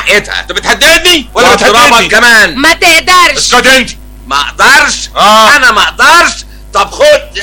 ناحيتها انت بتهددني ولا واضربك بتهددني كمان ما تقدرش اسكت انت ما اقدرش آه. انا ما اقدرش طب خد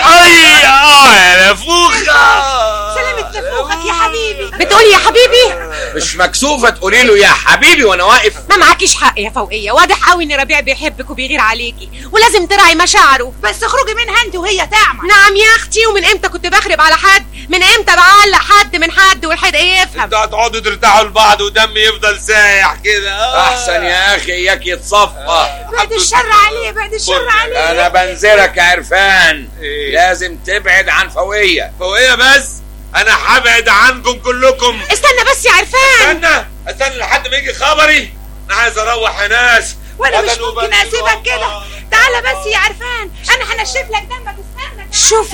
اي اه يا نفوخه سلامة نفوخك يا حبيبي بتقولي يا حبيبي مش مكسوفه تقولي له يا حبيبي وانا واقف ما معكيش حق يا فوقية واضح قوي ان ربيع بيحبك وبيغير عليكي ولازم تراعي مشاعره بس اخرجي منها انت وهي تعمى نعم يا اختي ومن امتى كنت بخرب على حد من امتى بعلق حد من حد والحد يفهم انتوا هتقعدوا ترتاحوا لبعض ودمي يفضل سايح كده آه. احسن يا اخي اياك يتصفى بعد الشر عليه بعد الشر عليه انا بنذرك يا عرفان إيه؟ لازم تبعد عن فوقيه فوقيه بس انا هبعد عنكم كلكم استنى بس يا عرفان استنى استنى لحد ما يجي خبري انا عايز اروح يا ناس وانا مش غدا ممكن وبنين اسيبك كده وأبطال. تعالى بس يا عرفان انا هنشف لك دمك استنى شوفي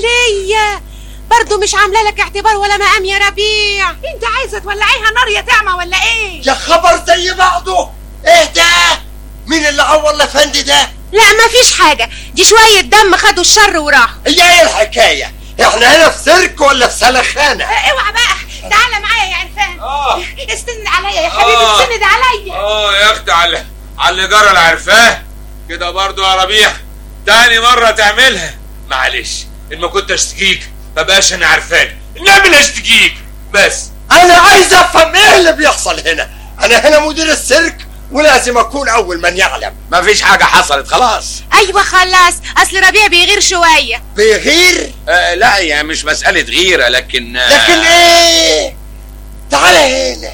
الولية برضو مش عاملة لك اعتبار ولا مقام يا ربيع انت عايزه تولعيها نار يا تعمى ولا ايه يا خبر زي بعضه ايه ده مين اللي عور الافندي ده لا مفيش حاجة دي شوية دم خدوا الشر وراحوا هي ايه الحكايه احنا هنا في سيرك ولا في سلخانه اه، اوعى بقى تعالى معايا يا عرفان اه استند عليا يا حبيبي آه. استند عليا اه يا اختي على على اللي جرى اللي عارفاه كده برضو يا ربيع تاني مرة تعملها معلش ان ما كنت اشتكيك ما بقاش انا عارفاك نعمل اشتكيك بس انا عايز افهم ايه اللي بيحصل هنا انا هنا مدير السيرك ولازم اكون اول من يعلم مفيش حاجه حصلت خلاص ايوه خلاص اصل ربيع بيغير شوية بيغير آه لا يعني مش مساله غيره لكن آه لكن ايه تعال هنا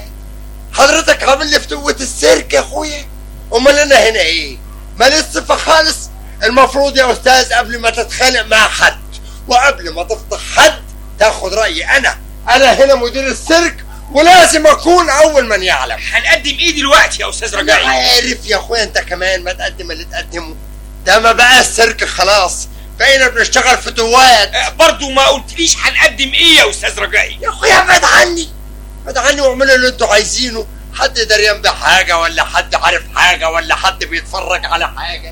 حضرتك عامل لي فتوة السيرك يا اخويا امال انا هنا ايه ماليش صفة خالص المفروض يا استاذ قبل ما تتخانق مع حد وقبل ما تفضح حد تاخد رايي انا انا هنا مدير السيرك ولازم اكون اول من يعلم هنقدم ايه دلوقتي يا استاذ انا عارف يا اخويا انت كمان ما تقدم اللي تقدمه ده ما بقى السيرك خلاص بقينا بنشتغل فتوات برضو ما قلتليش هنقدم ايه يا استاذ رجائي يا اخويا ابعد عني ابعد عني واعملوا اللي انتوا عايزينه حد دريان بحاجه ولا حد عارف حاجه ولا حد بيتفرج على حاجه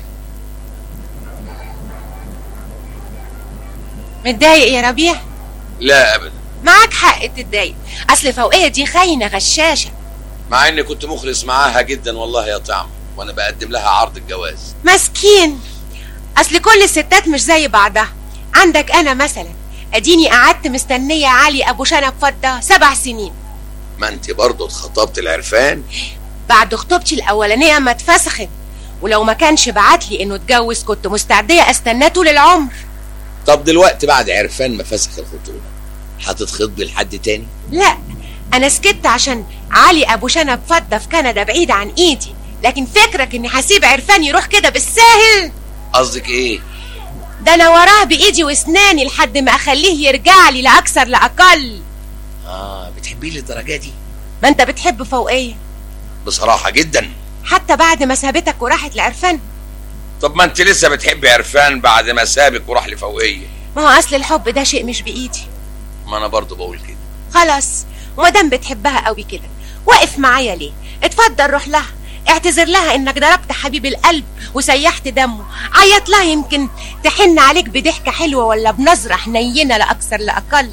متضايق يا ربيع لا ابدا معاك حق تتضايق اصل فوقية دي خاينة غشاشة مع اني كنت مخلص معاها جدا والله يا طعم وانا بقدم لها عرض الجواز مسكين اصل كل الستات مش زي بعضها عندك انا مثلا اديني قعدت مستنية علي ابو شنب فضة سبع سنين ما انت برضه اتخطبت العرفان بعد خطوبتي الاولانية ما اتفسخت ولو ما كانش بعت لي انه اتجوز كنت مستعدية استناه طول العمر طب دلوقتي بعد عرفان ما فسخ الخطوبه هتتخطبي لحد تاني لا انا سكت عشان علي ابو شنب فضة في كندا بعيد عن ايدي لكن فكرك اني هسيب عرفان يروح كده بالساهل قصدك ايه ده انا وراه بايدي واسناني لحد ما اخليه يرجع لي لا اكثر لا اقل اه بتحبيه للدرجه دي ما انت بتحب فوقيه بصراحه جدا حتى بعد ما سابتك وراحت لعرفان طب ما انت لسه بتحبي عرفان بعد ما سابك وراح لفوقيه ما هو اصل الحب ده شيء مش بايدي ما انا برضه بقول كده خلاص ومادام بتحبها قوي كده واقف معايا ليه اتفضل روح لها اعتذر لها انك ضربت حبيب القلب وسيحت دمه عيط لها يمكن تحن عليك بضحكة حلوة ولا بنظرة حنينة لا اكثر لا اقل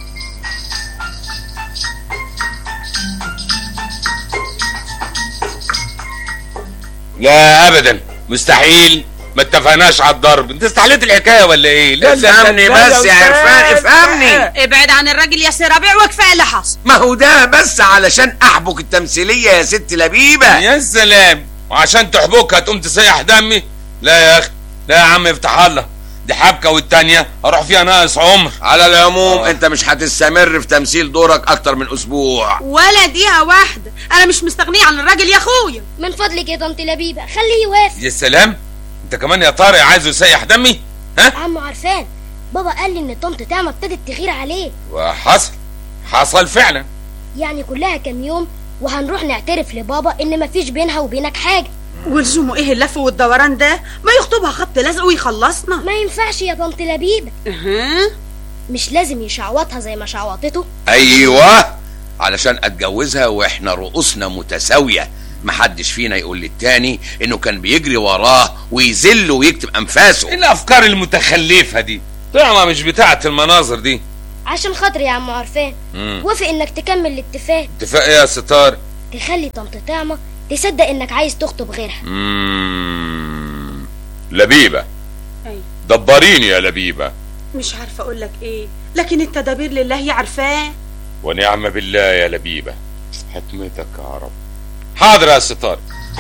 لا ابدا مستحيل ما اتفقناش على الضرب انت استحليت الحكايه ولا ايه لا لا افهمني لا بس يا عرفان افهمني ابعد عن الراجل يا سي ربيع وكفايه اللي حصل ما هو ده بس علشان احبك التمثيليه يا ست لبيبه يا سلام وعشان تحبكها تقوم تسيح دمي لا يا اخي لا يا عم افتح الله دي حبكه والتانيه اروح فيها ناقص عمر على العموم آه. انت مش هتستمر في تمثيل دورك اكتر من اسبوع ولا دقيقه واحده انا مش مستغنيه عن الراجل يا اخويا من فضلك يا طنط لبيبة خليه يوافق يا سلام انت كمان يا طارق عايزه يسيح دمي ها عمو عرفان بابا قال لي ان طنط تعمى ابتدت تغير عليه وحصل حصل فعلا يعني كلها كام يوم وهنروح نعترف لبابا ان مفيش بينها وبينك حاجة ولزومه ايه اللف والدوران ده ما يخطبها خبط لزق ويخلصنا ما ينفعش يا طنط لبيبة أها. مش لازم يشعوطها زي ما شعوطته ايوه علشان اتجوزها واحنا رؤوسنا متساويه محدش فينا يقول للتاني انه كان بيجري وراه ويذله ويكتب ايه انفاسه الافكار المتخلفه دي طعمه مش بتاعه المناظر دي عشان خاطر يا عم عرفان مم. وافق انك تكمل الاتفاق اتفاق ايه يا ستار تخلي طنط طعمة تصدق انك عايز تخطب غيرها مم. لبيبة أيوة. دبريني يا لبيبة مش عارفه اقول لك ايه لكن التدابير لله هي عارفاه ونعم بالله يا لبيبة حكمتك يا رب حاضر يا ستار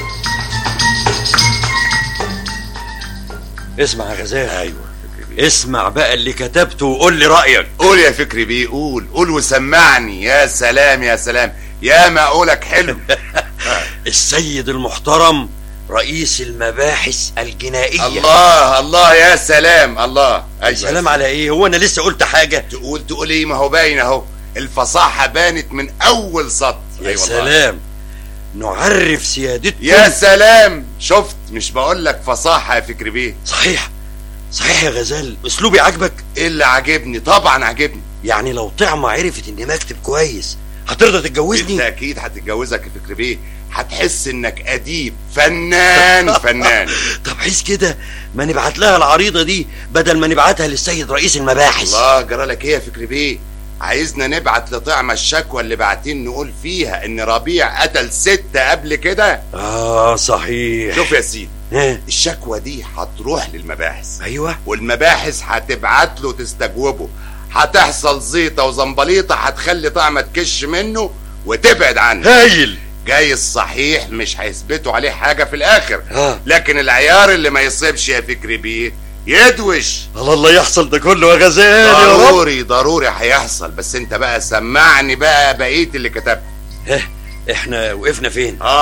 اسمع يا غزال ايوه اسمع بقى اللي كتبته وقول لي رايك قول يا فكري بيه قول قول وسمعني يا سلام يا سلام يا ما قولك حلو السيد المحترم رئيس المباحث الجنائيه الله الله يا سلام الله أيوة سلام على ايه هو انا لسه قلت حاجه تقول تقول ايه ما هو باين اهو الفصاحة بانت من اول سطر يا أي والله. سلام نعرف سيادتكم يا سلام شفت مش بقول لك فصاحة يا فكري بيه صحيح صحيح يا غزال اسلوبي عاجبك ايه اللي عاجبني طبعا عاجبني يعني لو طعمة عرفت اني بكتب كويس هترضى انت تتجوزني اكيد هتتجوزك يا فكري بيه هتحس انك اديب فنان فنان طب عايز كده ما نبعت لها العريضه دي بدل ما نبعتها للسيد رئيس المباحث الله جرالك ايه يا فكري بيه عايزنا نبعت لطعمة الشكوى اللي بعتين نقول فيها ان ربيع قتل ستة قبل كده اه صحيح شوف يا سيدي ها الشكوى دي هتروح للمباحث ايوه والمباحث هتبعت له تستجوبه هتحصل زيطة وزنبليطة هتخلي طعمة تكش منه وتبعد عنه هايل جاي الصحيح مش هيثبتوا عليه حاجة في الآخر ها لكن العيار اللي ما يصيبش يا فكري بيه يدوش الله الله يحصل ده كله يا غزال يا رب ضروري ضروري هيحصل بس انت بقى سمعني بقى بقية اللي كتبته ها احنا وقفنا فين اه